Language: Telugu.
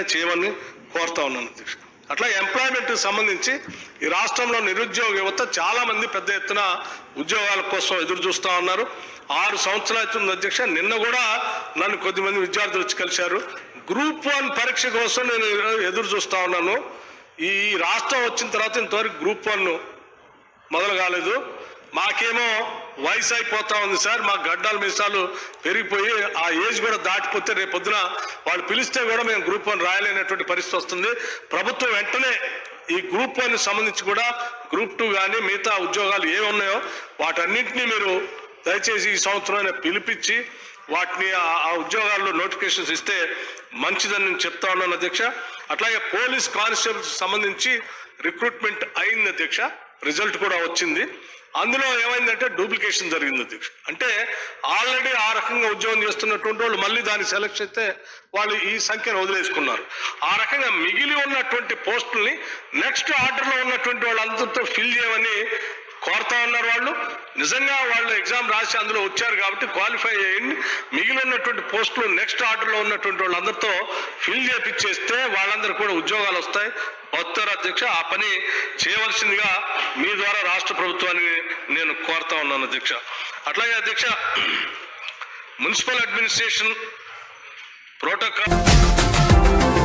చేయమని కోరుతా ఉన్నాను అధ్యక్ష అట్లా ఎంప్లాయ్మెంట్ సంబంధించి ఈ రాష్ట్రంలో నిరుద్యోగ యువత చాలా మంది పెద్ద ఎత్తున ఉద్యోగాల కోసం ఎదురు చూస్తా ఉన్నారు ఆరు సంవత్సరాలు అవుతుంది అధ్యక్ష నిన్న కూడా నన్ను కొద్దిమంది విద్యార్థులు వచ్చి కలిశారు గ్రూప్ వన్ పరీక్ష కోసం నేను ఎదురు చూస్తా ఉన్నాను ఈ రాష్ట్రం వచ్చిన తర్వాత ఇంతవరకు గ్రూప్ వన్ మొదలు కాలేదు మాకేమో వయసు అయిపోతా ఉంది సార్ మా గడ్డాలు మీసాలు పెరిగిపోయి ఆ ఏజ్ కూడా దాటిపోతే రేపు పొద్దున వాళ్ళు పిలిస్తే కూడా మేము గ్రూప్ వన్ రాయలేనటువంటి పరిస్థితి వస్తుంది ప్రభుత్వం వెంటనే ఈ గ్రూప్ వన్ సంబంధించి కూడా గ్రూప్ టూ కానీ మిగతా ఉద్యోగాలు ఏమి ఉన్నాయో వాటన్నింటినీ మీరు దయచేసి ఈ సంవత్సరం పిలిపించి వాటిని ఆ- ఆ ఉద్యోగాల్లో నోటిఫికేషన్స్ ఇస్తే మంచిదని నేను చెప్తా ఉన్నాను అధ్యక్ష అట్లాగే పోలీస్ కానిస్టేబుల్స్ సంబంధించి రిక్రూట్మెంట్ అయింది అధ్యక్ష రిజల్ట్ కూడా వచ్చింది అందులో ఏమైందంటే డూప్లికేషన్ జరిగింది అధ్యక్ష అంటే ఆల్రెడీ ఆ రకంగా ఉద్యోగం చేస్తున్నటువంటి వాళ్ళు మళ్ళీ దాన్ని సెలెక్ట్ చేస్తే వాళ్ళు ఈ సంఖ్యను వదిలేసుకున్నారు ఆ రకంగా మిగిలి ఉన్నటువంటి పోస్టుల్ని నెక్స్ట్ ఆర్డర్లో ఉన్నటువంటి వాళ్ళందరితో ఫిల్ చేయమని కోరుతా ఉన్నారు వాళ్ళు నిజంగా వాళ్ళు ఎగ్జామ్ రాసి అందులో వచ్చారు కాబట్టి క్వాలిఫై అయ్యింది మిగిలి ఉన్నటువంటి పోస్టులు నెక్స్ట్ ఆర్డర్లో ఉన్నటువంటి వాళ్ళందరితో ఫిల్ చేపించేస్తే వాళ్ళందరూ కూడా ఉద్యోగాలు వస్తాయి వస్తారు అధ్యక్ష ఆ పని చేయవలసిందిగా మీ ద్వారా రాష్ట్ర ప్రభుత్వాన్ని నేను కోరుతా ఉన్నాను అధ్యక్ష అట్లాగే అధ్యక్ష మున్సిపల్ అడ్మినిస్ట్రేషన్ ప్రోటోకాల్